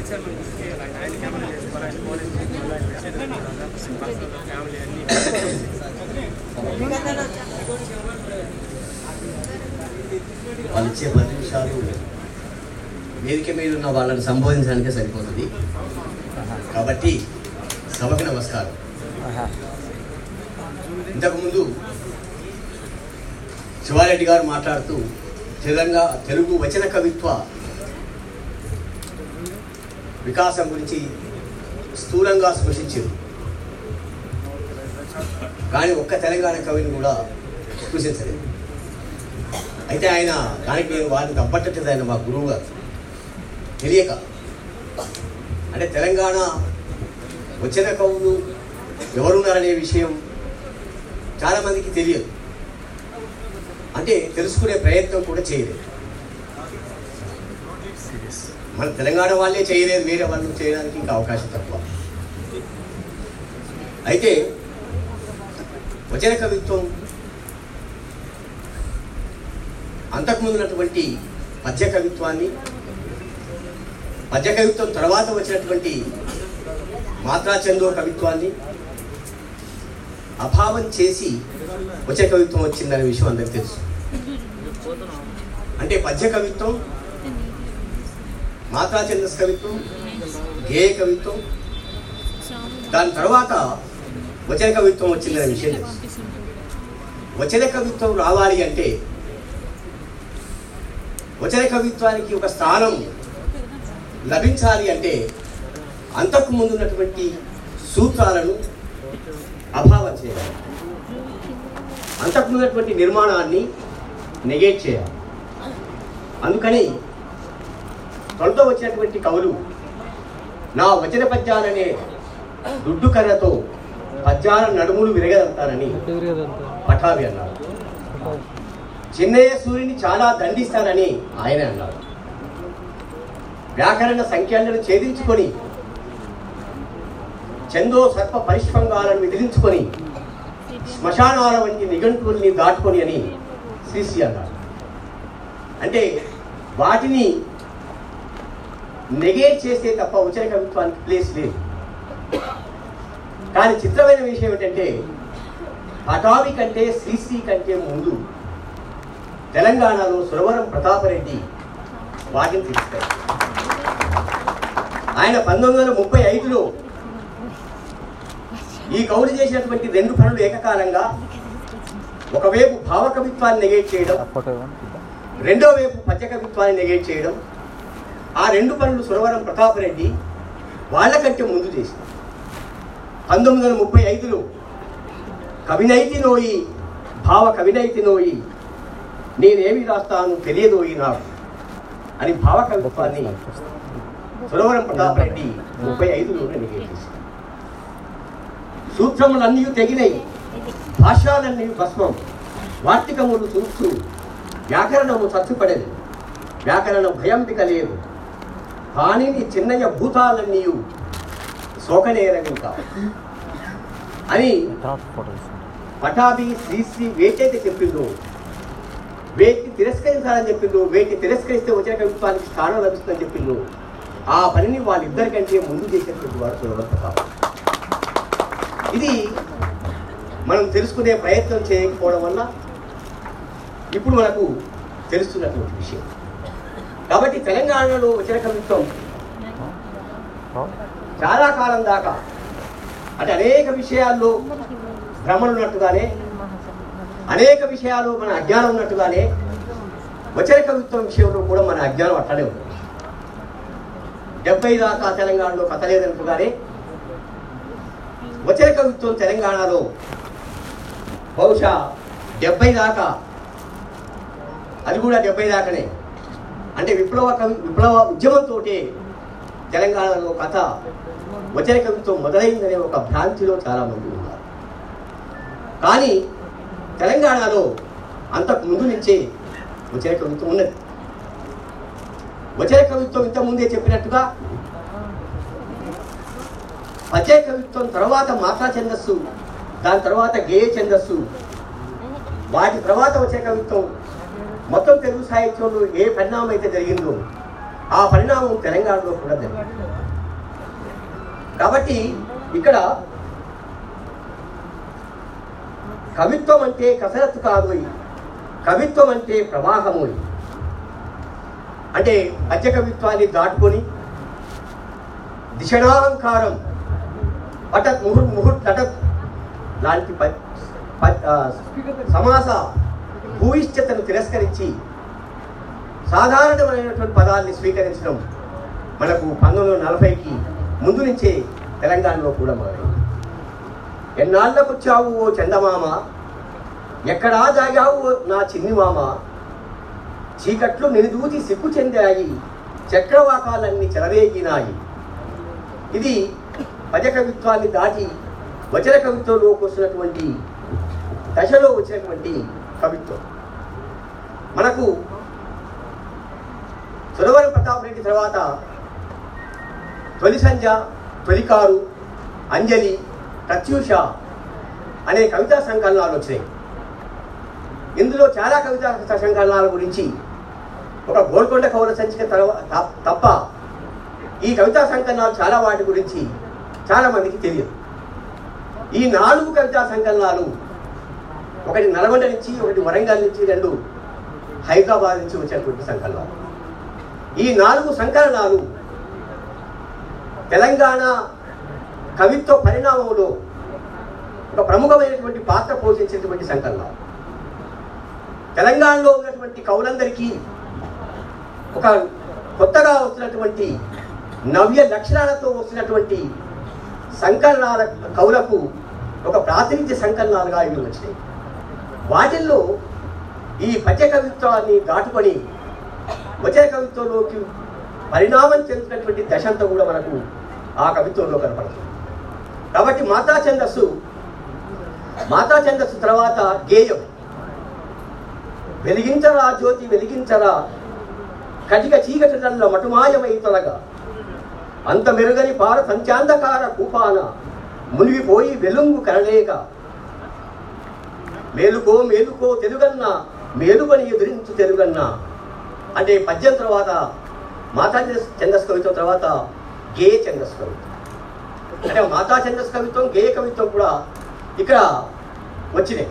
వాళ్ళు ఇచ్చే పది నిమిషాలు వేదిక మీద ఉన్న వాళ్ళని సంబోధించడానికే సరిపోతుంది కాబట్టి సభకు నమస్కారం ఇంతకుముందు శివారెడ్డి గారు మాట్లాడుతూ తెలంగాణ తెలుగు వచన కవిత్వ వికాసం గురించి స్థూలంగా స్పృశించారు కానీ ఒక్క తెలంగాణ కవిని కూడా స్పృశించలేదు అయితే ఆయన దానికి నేను వారిని తప్పట్టట్లేదు ఆయన మా గురువు గారు తెలియక అంటే తెలంగాణ వచ్చిన కవులు ఎవరున్నారనే విషయం చాలామందికి తెలియదు అంటే తెలుసుకునే ప్రయత్నం కూడా చేయలేదు మన తెలంగాణ వాళ్ళే చేయలేదు వేరే వాళ్ళు చేయడానికి ఇంకా అవకాశం తక్కువ అయితే వచన కవిత్వం అంతకుముందు ఉన్నటువంటి పద్య కవిత్వాన్ని పద్య కవిత్వం తర్వాత వచ్చినటువంటి మాత్రాచందో కవిత్వాన్ని అభావం చేసి వచన కవిత్వం వచ్చిందనే విషయం అందరికీ తెలుసు అంటే పద్య కవిత్వం మాత్రాచందస్ కవిత్వం గేయ కవిత్వం దాని తర్వాత వచన కవిత్వం వచ్చిందనే విషయం తెలుసు వచన కవిత్వం రావాలి అంటే వచన కవిత్వానికి ఒక స్థానం లభించాలి అంటే అంతకు ముందు ఉన్నటువంటి సూత్రాలను అభావం చేయాలి అంతకు ముందున్నటువంటి నిర్మాణాన్ని నెగేట్ చేయాలి అందుకని తొలతో వచ్చినటువంటి కవులు నా వచన పద్యాలనే దుడ్డు కర్రతో పద్యాల నడుములు విరగదంతానని పఠావి అన్నారు చిన్నయ్య సూర్యుని చాలా దండిస్తానని ఆయన అన్నారు వ్యాకరణ సంఖ్యలను ఛేదించుకొని చందో సర్ప పరిష్పంగాలను విదిలించుకొని శ్మశానాల వంటి నిఘంటువుల్ని దాటుకొని అని శ్రీశ్రీ అన్నారు అంటే వాటిని నెగేట్ చేస్తే తప్ప ఉచన కవిత్వానికి ప్లేస్ లేదు కానీ చిత్రమైన విషయం ఏంటంటే పటావి కంటే శ్రీశ్రీ కంటే ముందు తెలంగాణలో సురవరం ప్రతాపరెడ్డి వాటిని తీసుకారు ఆయన పంతొమ్మిది వందల ముప్పై ఐదులో ఈ కౌలు చేసినటువంటి రెండు పనులు ఏకకాలంగా ఒకవైపు భావకవిత్వాన్ని నెగేట్ చేయడం రెండో వైపు పద్య కవిత్వాన్ని నెగేట్ చేయడం ఆ రెండు పనులు సురవరం ప్రతాపరెడ్డి వాళ్ళకంటే ముందు చేసింది పంతొమ్మిది వందల ముప్పై ఐదులో కవినైతి నోయి భావ కవినైతి నోయి నేనేమి రాస్తాను తెలియదోయి నాకు అని భావ కవిత్వాన్ని సురవరం ప్రతాపరెడ్డి ముప్పై ఐదులోనే నెగేట్ చేసింది సూత్రములన్నీ తెగినై భాష్యాలన్నీ భస్మం వార్తికములు చూస్తూ వ్యాకరణము చచ్చుపడేది వ్యాకరణ భయంపిక లేదు కానిని చిన్నయ్య భూతాలన్నీ శోకనేరవింక అని పటాభి శ్రీశ్రీ వేటైతే చెప్పిందో వేటి తిరస్కరించాలని చెప్పిందో వేటి తిరస్కరిస్తే వచ్చిన కవిత్వానికి స్థానం లభిస్తుందని చెప్పిందో ఆ పనిని వాళ్ళిద్దరికంటే ముందు చేసినటువంటి వారు సురవరం ప్రతాప్ ఇది మనం తెలుసుకునే ప్రయత్నం చేయకపోవడం వల్ల ఇప్పుడు మనకు తెలుస్తున్నటువంటి విషయం కాబట్టి తెలంగాణలో వచ్చిన కవిత్వం చాలా కాలం దాకా అంటే అనేక విషయాల్లో భ్రమలు ఉన్నట్టుగానే అనేక విషయాలు మన అజ్ఞానం ఉన్నట్టుగానే వచన కవిత్వం విషయంలో కూడా మన అజ్ఞానం అట్లనే ఉంది డెబ్బై దాకా తెలంగాణలో కథ లేదనుకుగానే వచన కవిత్వం తెలంగాణలో బహుశా డెబ్బై దాకా అది కూడా డెబ్బై దాకానే అంటే విప్లవ కవి విప్లవ ఉద్యమంతో తెలంగాణలో కథ వచన కవిత్వం మొదలైందనే ఒక భ్రాంతిలో చాలా మంది ఉన్నారు కానీ తెలంగాణలో అంతకు ముందు నుంచే వచన కవిత్వం ఉన్నది వచన కవిత్వం ఇంత ముందే చెప్పినట్టుగా పద్య కవిత్వం తర్వాత మాతా ఛందస్సు దాని తర్వాత గేయ ఛందస్సు వాటి తర్వాత వచ్చే కవిత్వం మొత్తం తెలుగు సాహిత్యంలో ఏ పరిణామం అయితే జరిగిందో ఆ పరిణామం తెలంగాణలో కూడా జరిగింది కాబట్టి ఇక్కడ కవిత్వం అంటే కసరత్తు కాదు కవిత్వం అంటే ప్రవాహము అంటే పద్య కవిత్వాన్ని దాటుకొని దిశనాహంకారం పటత్ ముహుర్ ముహుర్ తటత్ లాంటి ప- ప- ఆ, సమాస భూయిష్ఠతను తిరస్కరించి సాధారణమైనటువంటి పదాన్ని స్వీకరించడం మనకు పంతొమ్మిది వందల నలభైకి ముందు నుంచే తెలంగాణలో కూడా మొదలైంది ఎన్నాళ్ళకు వచ్చావు ఓ చందమామ ఎక్కడా దాగావు ఓ నా చిన్ని మామ చీకట్లు నిలుదూచి సిగ్గు చెందాయి చక్రవాకాలన్నీ చెలరేగినాయి ఇది పద్య కవిత్వాన్ని దాటి వచన కవిత్వంలోకి వస్తున్నటువంటి దశలో వచ్చినటువంటి కవిత్వం మనకు సురవరం ప్రతాప్ రెడ్డి తర్వాత తొలి సంధ్య తొలికారు అంజలి ప్రత్యూష అనే కవితా సంకలనాలు వచ్చినాయి ఇందులో చాలా కవితా సంకలనాల గురించి ఒక గోల్కొండ కవుల సంచిక తర్వాత తప్ప ఈ కవితా సంకలనాలు చాలా వాటి గురించి చాలా మందికి తెలియదు ఈ నాలుగు కవితా సంకలనాలు ఒకటి నల్గొండ నుంచి ఒకటి వరంగల్ నుంచి రెండు హైదరాబాద్ నుంచి వచ్చినటువంటి సంకలనాలు ఈ నాలుగు సంకలనాలు తెలంగాణ కవిత్వ పరిణామంలో ఒక ప్రముఖమైనటువంటి పాత్ర పోషించినటువంటి సంకలనాలు తెలంగాణలో ఉన్నటువంటి కవులందరికీ ఒక కొత్తగా వస్తున్నటువంటి నవ్య లక్షణాలతో వస్తున్నటువంటి సంకలనాల కవులకు ఒక ప్రాతినిధ్య సంకలనాలుగా ఇవి వచ్చినాయి వాటిల్లో ఈ పద్య కవిత్వాన్ని దాటుకొని వచన కవిత్వంలోకి పరిణామం చెందినటువంటి దశ అంతా కూడా మనకు ఆ కవిత్వంలో కనపడుతుంది కాబట్టి మాతా ఛందస్సు మాతా ఛందస్సు తర్వాత గేయం వెలిగించరా జ్యోతి వెలిగించరా కటిక చీకటిలో మటుమాయమై తొలగా అంత మెరుగని పార సంచాంధకార కూపాన మునిగిపోయి వెలుంగు కరలేక మేలుకో మేలుకో తెలుగన్న మేలుకొని ఎదురించు తెలుగన్న అంటే పద్యం తర్వాత మాతా ఛందస్- ఛందస్ కవిత్వం తర్వాత గేయ ఛందస్ కవిత్వం అంటే మాతా ఛందస్ కవిత్వం గేయ కవిత్వం కూడా ఇక్కడ వచ్చినాయి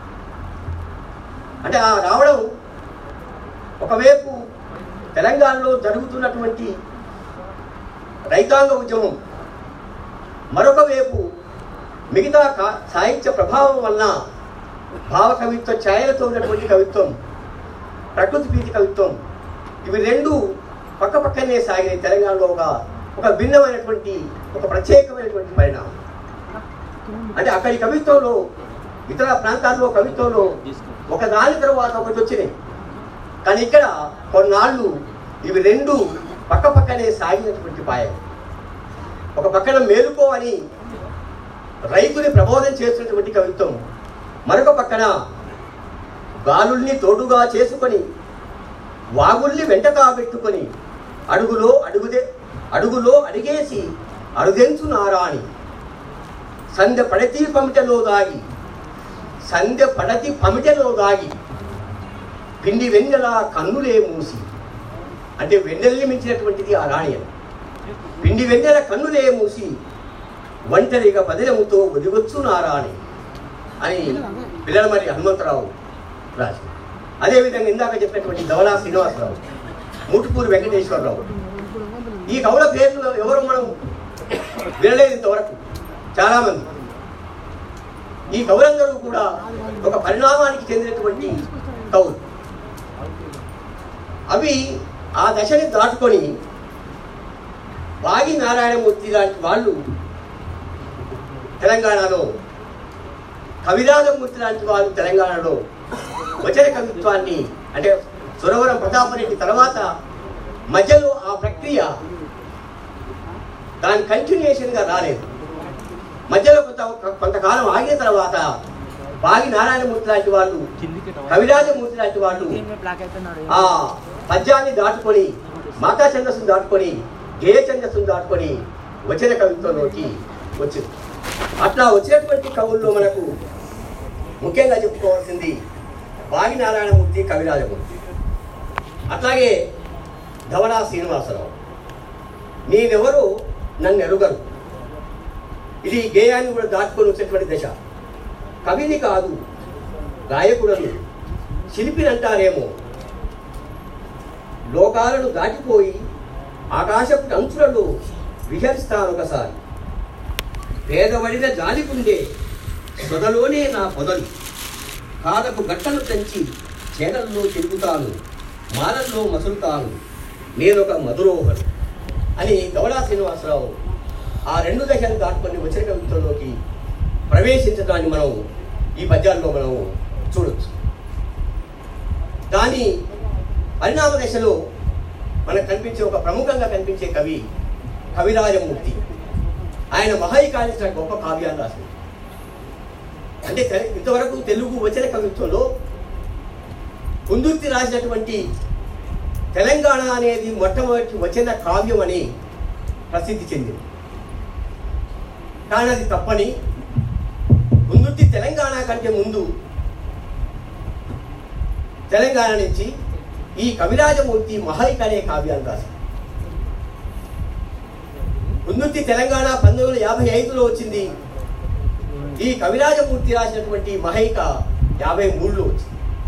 అంటే ఆ రావడం ఒకవైపు తెలంగాణలో జరుగుతున్నటువంటి రైతాంగ ఉద్యమం మరొక వైపు మిగతా కా- సాహిత్య ప్రభావం వలన భావ కవిత్వ ఛాయలతో ఉన్నటువంటి కవిత్వం ప్రకృతి ప్రీతి కవిత్వం ఇవి రెండు పక్క పక్కనే సాగినాయి తెలంగాణలో ఒక ఒక భిన్నమైనటువంటి ఒక ప్రత్యేకమైనటువంటి పరిణామం అంటే అక్కడి కవిత్వంలో ఇతర ప్రాంతాల్లో కవిత్వంలో ఒక దాని తర్వాత ఒకటి వచ్చినాయి కానీ ఇక్కడ కొన్నాళ్ళు ఇవి రెండు పక్క పక్కనే సాగినటువంటి పాయం ఒక పక్కన మేలుకో అని రైతుని ప్రబోధం చేస్తున్నటువంటి కవిత్వం మరొక పక్కన గాలుల్ని తోడుగా చేసుకొని వాగుల్ని వెంట కాబెట్టుకొని అడుగులో అడుగుదే అడుగులో అడిగేసి అరుదెంచు నారాణి సంధ్య పడతి పమిటలో దాగి సంధ్య పడతి పమిటలో దాగి పిండి వెన్నెల కన్నులే మూసి అంటే వెన్నెల్ని మించినటువంటిది ఆ రాణి అని పిండి వెన్నెల కన్నులే మూసి ఒంటరిగా పదిలముతో ఒదిగొచ్చు నారాణి అని పిల్లల మరి హనుమంతరావు రాసి అదేవిధంగా ఇందాక చెప్పినటువంటి ధవలా శ్రీనివాసరావు మూటుపూరి వెంకటేశ్వరరావు ఈ కవుల పేర్లు ఎవరు మనం వినలేదు ఇంతవరకు చాలామంది ఈ కవులందరూ కూడా ఒక పరిణామానికి చెందినటువంటి కవులు అవి ఆ దశని దాటుకొని వాగి నారాయణమూర్తి లాంటి వాళ్ళు తెలంగాణలో కవిరాజమూర్తి లాంటి వాళ్ళు తెలంగాణలో వచన కవిత్వాన్ని అంటే సురవరం ప్రతాపరెడ్డి తర్వాత మధ్యలో ఆ ప్రక్రియ దాని కంటిన్యూషన్గా రాలేదు మధ్యలో కొంత కొంతకాలం ఆగిన తర్వాత బాగి నారాయణమూర్తి లాంటి వాళ్ళు కవిరాజమూర్తి లాంటి వాళ్ళు ఆ పద్యాన్ని దాటుకొని మాతా ఛందస్సును దాటుకొని గేయ ఛందస్సును దాటుకొని వచన కవిత్వంలోకి వచ్చింది అట్లా వచ్చినటువంటి కవుల్లో మనకు ముఖ్యంగా చెప్పుకోవాల్సింది బాగి నారాయణమూర్తి కవిరాజమూర్తి అట్లాగే ధవళా శ్రీనివాసరావు నేనెవరో నన్ను ఎరుగరు ఇది గేయాన్ని కూడా దాటుకొని వచ్చేటువంటి దశ కవిని కాదు గాయకుడను శిల్పినంటారేమో లోకాలను దాటిపోయి ఆకాశపు అంచులలో విహరిస్తాను ఒకసారి పేదవడిన జాలికుండే సొదలోనే నా పొదలు కాదపు గట్టలు తెంచి చేడల్లో తిరుగుతాను మాలల్లో మసులుతాను నేనొక మధురోహరు అని గౌడా శ్రీనివాసరావు ఆ రెండు దశలు దాటుకొని వచ్చిన కవిత్వంలోకి ప్రవేశించడాన్ని మనం ఈ పద్యాల్లో మనం చూడొచ్చు దాని పరిణామ దశలో మనకు కనిపించే ఒక ప్రముఖంగా కనిపించే కవి కవిరాజమూర్తి ఆయన మహాయికాలించిన గొప్ప కావ్యాలు రాసింది అంటే తె- ఇంతవరకు తెలుగు వచన కవిత్వంలో కుందుర్తి రాసినటువంటి తెలంగాణ అనేది మొట్టమొదటి వచన కావ్యం అని ప్రసిద్ధి చెందింది కానీ అది తప్పని కుందుర్తి తెలంగాణ కంటే ముందు తెలంగాణ నుంచి ఈ కవిరాజమూర్తి మహైక్ అనే కావ్యాన్ని రాశారు కుందుర్తి తెలంగాణ పంతొమ్మిది వందల యాభై ఐదులో వచ్చింది ఈ కవిరాజమూర్తి రాసినటువంటి మహైక యాభై మూడులో వచ్చింది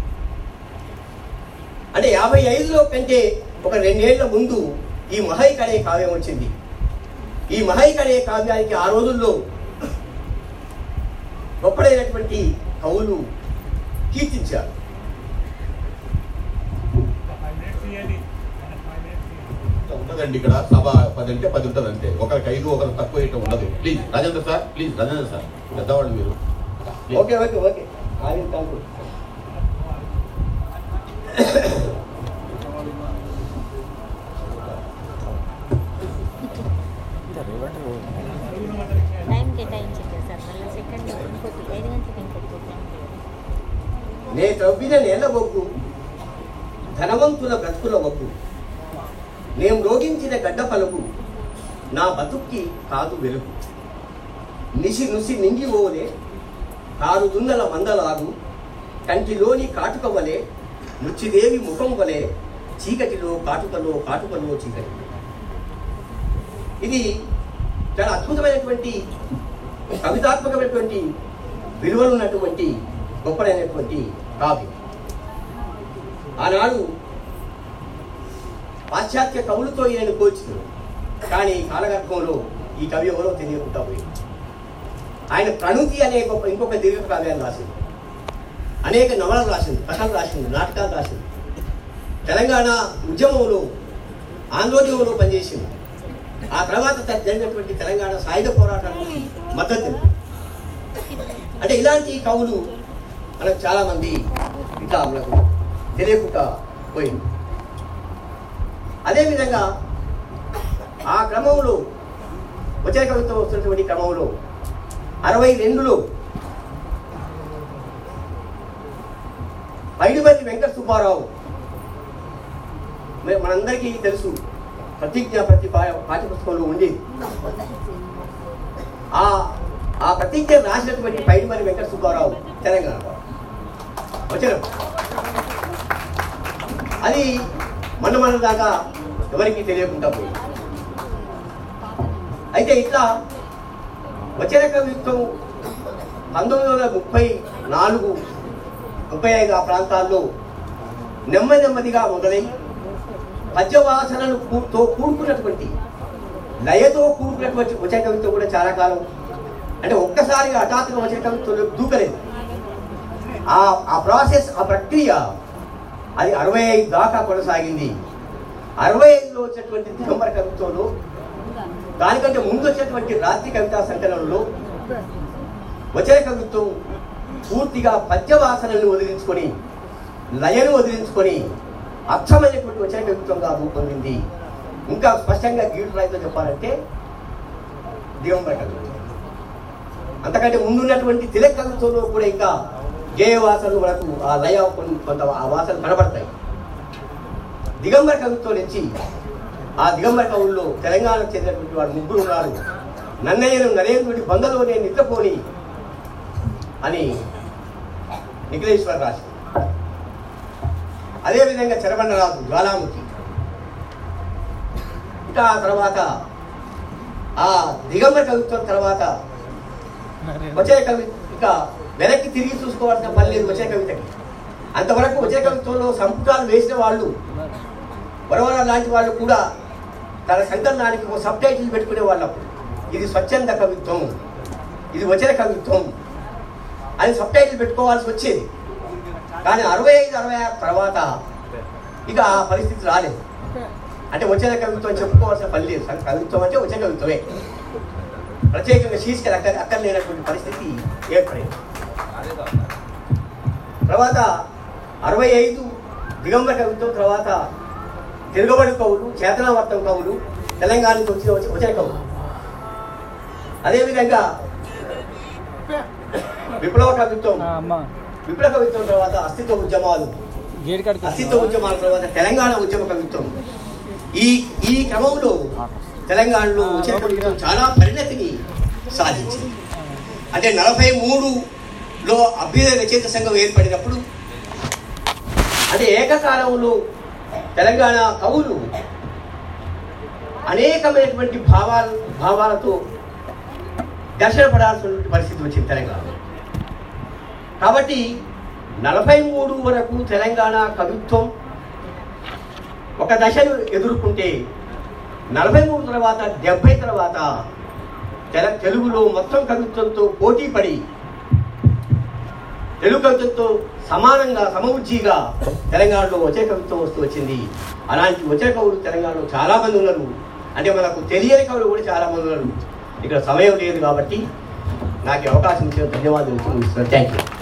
అంటే యాభై ఐదులో కంటే ఒక రెండేళ్ల ముందు ఈ మహైక్ అనే కావ్యం వచ్చింది ఈ మహైక్ అనే కావ్యానికి ఆ రోజుల్లో గొప్పడైనటువంటి కవులు కీర్తించారు ఉంటదండి ఇక్కడ సభ పది అంటే పది ఉంటుంది అంతే ఒకరికి ఐదు ఒకరికి తక్కువ ఇట్లా ఉండదు please Rajendra sir please Rajendra sir పెద్దవాళ్ళు మీరు Please. ఓకే ఓకే ఓకే కావ్యం కాదు టైం కేటాయించండి సార్ మళ్ళీ సెకండ్ ఇంకోటి ఐదు గంటలకు ఇంకోటి ప్రోగ్రామ్ నే త్రవ్విన నేల ఒగ్గు ధనవంతుల బ్రతుకుల ఒగ్గు నేను రోగించిన గడ్డ పలుకు నా బతుక్కి కాదు వెలుగు నిసి నుసి నింగి ఓలే కారు దున్నల మందలాగు కంటిలోని కాటుక వలె ముచ్చిదేవి ముఖం వలె చీకటిలో కాటుకలో కాటుకలో చీకటి ఇది చాలా అద్భుతమైనటువంటి కవితాత్మకమైనటువంటి విలువలు ఉన్నటువంటి గొప్పదైనటువంటి కావ్యం ఆనాడు పాశ్చాత్య కవులతో ఈయన పోల్చింది కానీ కాలగర్భంలో ఈ కవి ఎవరో తెలియకుండా పోయింది ఆయన ప్రణుతి అనే గొప్ప ఇంకొక దీర్ఘ కావ్యాన్ని రాసింది అనేక నవలలు రాసింది కథలు రాసింది నాటకాలు రాసింది తెలంగాణ ఉద్యమంలో ఆందోళనలో పనిచేసింది ఆ తర్వాత త- జరిగినటువంటి తెలంగాణ సాయుధ పోరాటానికి మద్దతు తెలిపింది. అంటే ఇలాంటి కవులు మనకు చాలా మంది ఇట్లా మనకు తెలియకుండా పోయింది అదేవిధంగా ఆ క్రమంలో వచన కవిత్వం వస్తున్నటువంటి క్రమంలో అరవై రెండులో పైడిపల్లి వెంకట సుబ్బారావు మరి మనందరికీ తెలుసు ప్రతిజ్ఞ ప్రతి పా- పాఠ్యపుస్తకంలో ఉండేది ఆ ఆ ప్రతిజ్ఞ రాసినటువంటి పైడిపల్లి వెంకట సుబ్బారావు తెలంగాణ వాడు. వచనం అది మన మన దాకా ఎవరికి తెలియకుండా పోయింది అయితే ఇట్లా వచన కవిత్వం పంతొమ్మిది వందల ముప్పై నాలుగు ముప్పై ఐదు ఆ ప్రాంతాల్లో నెమ్మది నెమ్మదిగా మొదలై పద్యవాసనలు కూ- తో కూడుకున్నటువంటి లయతో కూడుకున్నటువంటి వచన కవిత్వం కూడా చాలా కాలం అంటే ఒక్కసారిగా హఠాత్తుగా వచన కవిత్వంలో దూకలేదు ఆ ఆ ప్రాసెస్ ఆ ప్రక్రియ అది అరవై ఐదు దాకా కొనసాగింది అరవై ఐదులో వచ్చినటువంటి దిగంబర కవిత్వంలో దానికంటే ముందు వచ్చినటువంటి రాత్రి కవితా సంకలనంలో వచన కవిత్వం పూర్తిగా పద్యవాసనను వదిలించుకొని లయను వదిలించుకొని అర్థమైనటువంటి వచన కవిత్వంగా రూపొందింది ఇంకా స్పష్టంగా గీటు రాయితో చెప్పాలంటే దిగంబర కవిత్వం అంతకంటే ముందున్నటువంటి తిలక్ కవిత్వంలో కూడా ఇంకా గేయ వాసనలు మనకు ఆ లయ కొన్- కొంత ఆ వాసనలు కనబడతాయి దిగంబర కవిత్వం నుంచి ఆ దిగంబర కవుల్లో తెలంగాణకు చెందినటువంటి వాడు ముగ్గురు ఉన్నారు నన్నయ్యను నరేంద్రుడి బందలోనే నిద్రపోని అని నిఖిలేశ్వర్ రాశారు అదేవిధంగా చెరబండరాజు జ్వాలాముఖి ఇక ఆ తర్వాత ఆ దిగంబర కవిత్వం తర్వాత వచ్చే కవి ఇక వెనక్కి తిరిగి చూసుకోవాల్సిన పని లేదు వచ్చే కవితకి అంతవరకు వచ్చే కవిత్వంలో సంపుటాలు వేసిన వాళ్ళు వరవర లాంటి వాళ్ళు కూడా తన సంకలనానికి ఒక సబ్ టైటిల్ పెట్టుకునే వాళ్ళు అప్పుడు ఇది స్వచ్ఛంద కవిత్వం ఇది వచన కవిత్వం అని సబ్ టైటిల్ పెట్టుకోవాల్సి వచ్చేది కానీ అరవై ఐదు అరవై ఆరు తర్వాత ఇక ఆ పరిస్థితి రాలేదు అంటే వచన కవిత్వం చెప్పుకోవాల్సిన పని లేదు సం- కవిత్వం అంటే వచన కవిత్వమే ప్రత్యేకంగా శీర్షికలు అక్కడ అక్కడ లేనటువంటి పరిస్థితి ఏర్పడింది తర్వాత అరవై ఐదు దిగంబర కవిత్వం తర్వాత తిరగబడి కవులు చేతనావర్తం కవులు తెలంగాణకి వచ్చిన వచ్చి- వచ్చిన కవులు అదేవిధంగా విప్లవ కవిత్వం అమ్మ విప్లవ కవిత్వం తర్వాత అస్తిత్వ ఉద్యమాలు గేట్ కాడికి అస్తిత్వ ఉద్యమాల తర్వాత తెలంగాణ ఉద్యమ కవిత్వం ఈ ఈ క్రమంలో తెలంగాణలో ఉద్యమ కవిత్వం చాలా పరిణతిని సాధించింది అంటే నలభై మూడులో అభ్యుదయ రచయిత సంఘం ఏర్పడినప్పుడు అంటే ఏకకాలంలో తెలంగాణ కవులు అనేకమైనటువంటి భావాలు భావాలతో దర్శన పడాల్సినటువంటి పరిస్థితి వచ్చింది తెలంగాణ కాబట్టి నలభై మూడు వరకు తెలంగాణ కవిత్వం ఒక దశను ఎదుర్కొంటే నలభై మూడు తర్వాత డెబ్బై తర్వాత తెల తెలుగులో మొత్తం కవిత్వంతో పోటీ పడి తెలుగు కవిత్వంతో సమానంగా సమవుజ్జిగా తెలంగాణలో వచ్చే కవిత్వం వస్తూ వచ్చింది అలాంటి వచ్చే కవులు తెలంగాణలో చాలా మంది ఉన్నారు అంటే మనకు తెలియని కవులు కూడా చాలా మంది ఉన్నారు ఇక్కడ సమయం లేదు కాబట్టి నాకు ఈ అవకాశం ఇచ్చిన ధన్యవాదాలు థ్యాంక్ యూ